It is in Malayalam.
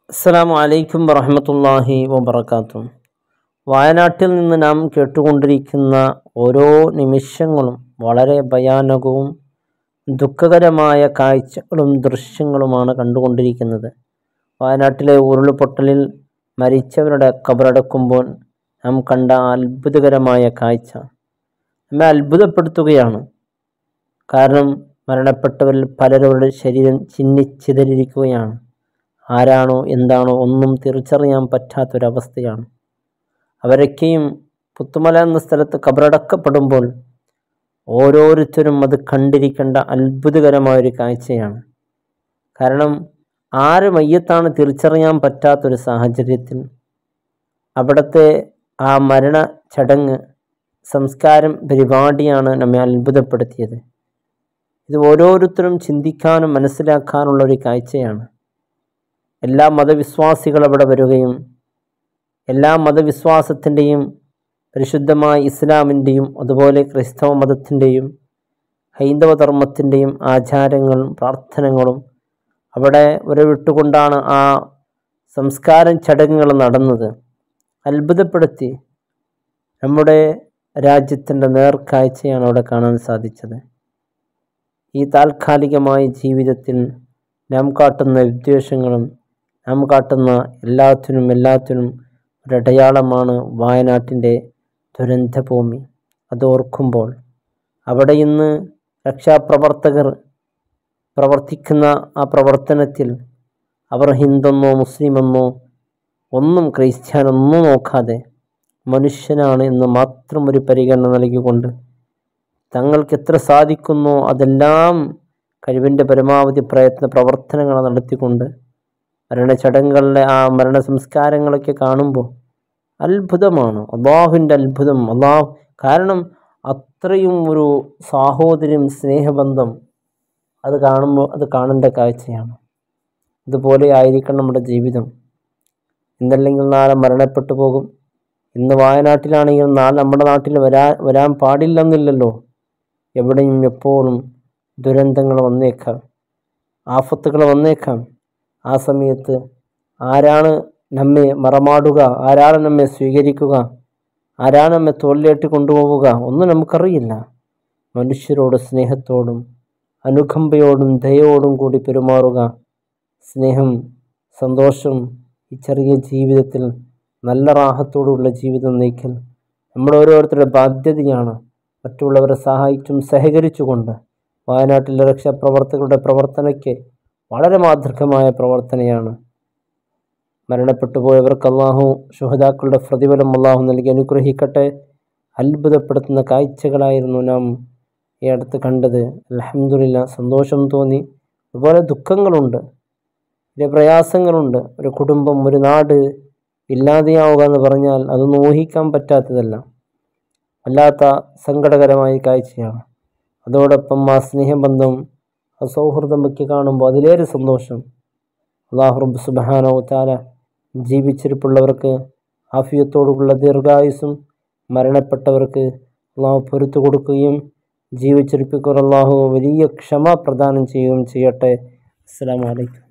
അസ്സലാമു അലൈക്കും വറഹമത്തല്ലാഹി വബർക്കാത്തു വയനാട്ടിൽ നിന്ന് നാം കേട്ടുകൊണ്ടിരിക്കുന്ന ഓരോ നിമിഷങ്ങളും വളരെ ഭയാനകവും ദുഃഖകരമായ കാഴ്ചകളും ദൃശ്യങ്ങളുമാണ് കണ്ടുകൊണ്ടിരിക്കുന്നത് വയനാട്ടിലെ ഉരുൾപൊട്ടലിൽ മരിച്ചവരുടെ കബറടക്കുമ്പോൾ നാം കണ്ട അത്ഭുതകരമായ കാഴ്ച നമ്മെ അത്ഭുതപ്പെടുത്തുകയാണ് കാരണം മരണപ്പെട്ടവരിൽ പലരുടെ ശരീരം ചിന്നിച്ചിതറിയിരിക്കുകയാണ് ആരാണോ എന്താണോ ഒന്നും തിരിച്ചറിയാൻ പറ്റാത്തൊരവസ്ഥയാണ് അവരൊക്കെയും പുത്തുമല എന്ന സ്ഥലത്ത് കബറടക്കപ്പെടുമ്പോൾ ഓരോരുത്തരും അത് കണ്ടിരിക്കേണ്ട അത്ഭുതകരമായൊരു കാഴ്ചയാണ് കാരണം ആര് മയ്യത്താണ് തിരിച്ചറിയാൻ പറ്റാത്തൊരു സാഹചര്യത്തിൽ അവിടുത്തെ ആ മരണ ചടങ്ങ് സംസ്കാരം പരിപാടിയാണ് നമ്മെ അത്ഭുതപ്പെടുത്തിയത് ഇത് ഓരോരുത്തരും ചിന്തിക്കാനും മനസ്സിലാക്കാനുള്ള ഒരു കാഴ്ചയാണ് എല്ലാ മതവിശ്വാസികൾ അവിടെ വരികയും എല്ലാ മതവിശ്വാസത്തിൻ്റെയും പരിശുദ്ധമായ ഇസ്ലാമിൻ്റെയും അതുപോലെ ക്രൈസ്തവ മതത്തിൻ്റെയും ഹൈന്ദവ ധർമ്മത്തിൻ്റെയും ആചാരങ്ങളും പ്രാർത്ഥനകളും അവിടെ ഉരവിട്ടുകൊണ്ടാണ് ആ സംസ്കാരം ചടങ്ങുകൾ നടന്നത് അത്ഭുതപ്പെടുത്തി നമ്മുടെ രാജ്യത്തിൻ്റെ നേർക്കാഴ്ചയാണ് അവിടെ കാണാൻ സാധിച്ചത് ഈ താൽക്കാലികമായ ജീവിതത്തിൽ നാം കാട്ടുന്ന വിദ്വേഷങ്ങളും നാം കാട്ടുന്ന എല്ലാത്തിനും എല്ലാത്തിനും ഒരടയാളമാണ് വയനാട്ടിൻ്റെ ദുരന്തഭൂമി അത് ഓർക്കുമ്പോൾ അവിടെ ഇന്ന് രക്ഷാപ്രവർത്തകർ പ്രവർത്തിക്കുന്ന ആ പ്രവർത്തനത്തിൽ അവർ ഹിന്ദെന്നോ മുസ്ലിമെന്നോ ഒന്നും ക്രിസ്ത്യാനൊന്നും നോക്കാതെ മനുഷ്യനാണ് എന്ന് മാത്രം ഒരു പരിഗണന നൽകിക്കൊണ്ട് തങ്ങൾക്ക് എത്ര സാധിക്കുന്നോ അതെല്ലാം കഴിവിൻ്റെ പരമാവധി പ്രയത്ന പ്രവർത്തനങ്ങൾ നടത്തിക്കൊണ്ട് മരണചടങ്ങുകളിലെ ആ മരണ സംസ്കാരങ്ങളൊക്കെ കാണുമ്പോൾ അത്ഭുതമാണ് അള്ളാഹുവിൻ്റെ അത്ഭുതം അള്ളാഹു കാരണം അത്രയും ഒരു സാഹോദര്യം സ്നേഹബന്ധം അത് കാണുമ്പോൾ അത് കാണേണ്ട കാഴ്ചയാണ് ഇതുപോലെ ആയിരിക്കണം നമ്മുടെ ജീവിതം ഇന്നല്ലെങ്കിൽ നാളെ മരണപ്പെട്ടു പോകും ഇന്ന് വയനാട്ടിലാണെങ്കിൽ നാളെ നമ്മുടെ നാട്ടിൽ വരാ വരാൻ പാടില്ലെന്നില്ലല്ലോ എവിടെയും എപ്പോഴും ദുരന്തങ്ങൾ വന്നേക്കാം ആഫത്തുകൾ വന്നേക്കാം ആ സമയത്ത് ആരാണ് നമ്മെ മറമാടുക ആരാണ് നമ്മെ സ്വീകരിക്കുക ആരാണ് നമ്മെ തോളിലേറ്റ് കൊണ്ടുപോവുക ഒന്നും നമുക്കറിയില്ല മനുഷ്യരോട് സ്നേഹത്തോടും അനുകമ്പയോടും ദയോടും കൂടി പെരുമാറുക സ്നേഹം സന്തോഷം ഈ ചെറിയ ജീവിതത്തിൽ നല്ല റാഹത്തോടുള്ള ജീവിതം നയിക്കൽ നമ്മുടെ ഓരോരുത്തരുടെ ബാധ്യതയാണ് മറ്റുള്ളവരെ സഹായിച്ചും സഹകരിച്ചുകൊണ്ട് വയനാട്ടിലെ രക്ഷാപ്രവർത്തകരുടെ പ്രവർത്തനയ്ക്ക് വളരെ മാതൃകമായ പ്രവർത്തനയാണ് മരണപ്പെട്ടു പോയവർക്ക് അള്ളാഹു ശുഹതാക്കളുടെ പ്രതിഫലം അള്ളാഹു നൽകി അനുഗ്രഹിക്കട്ടെ അത്ഭുതപ്പെടുത്തുന്ന കാഴ്ചകളായിരുന്നു നാം ഈ അടുത്ത് കണ്ടത് അലഹമില്ല സന്തോഷം തോന്നി അതുപോലെ ദുഃഖങ്ങളുണ്ട് വലിയ പ്രയാസങ്ങളുണ്ട് ഒരു കുടുംബം ഒരു നാട് ഇല്ലാതെയാവുക എന്ന് പറഞ്ഞാൽ അതൊന്നും ഊഹിക്കാൻ പറ്റാത്തതല്ല വല്ലാത്ത സങ്കടകരമായ കാഴ്ചയാണ് അതോടൊപ്പം ആ സ്നേഹബന്ധം ആ സൗഹൃദമൊക്കെ കാണുമ്പോൾ അതിലേറെ സന്തോഷം അള്ളാഹു റബ്ബ് സുബാനോ താല ജീവിച്ചിരിപ്പുള്ളവർക്ക് ആഫിയത്തോടുള്ള ദീർഘായുസും മരണപ്പെട്ടവർക്ക് അള്ളാഹു പൊരുത്തു കൊടുക്കുകയും ജീവിച്ചിരിപ്പിക്കുക അള്ളാഹു വലിയ ക്ഷമ പ്രദാനം ചെയ്യുകയും ചെയ്യട്ടെ അസ്സാം വലൈക്കും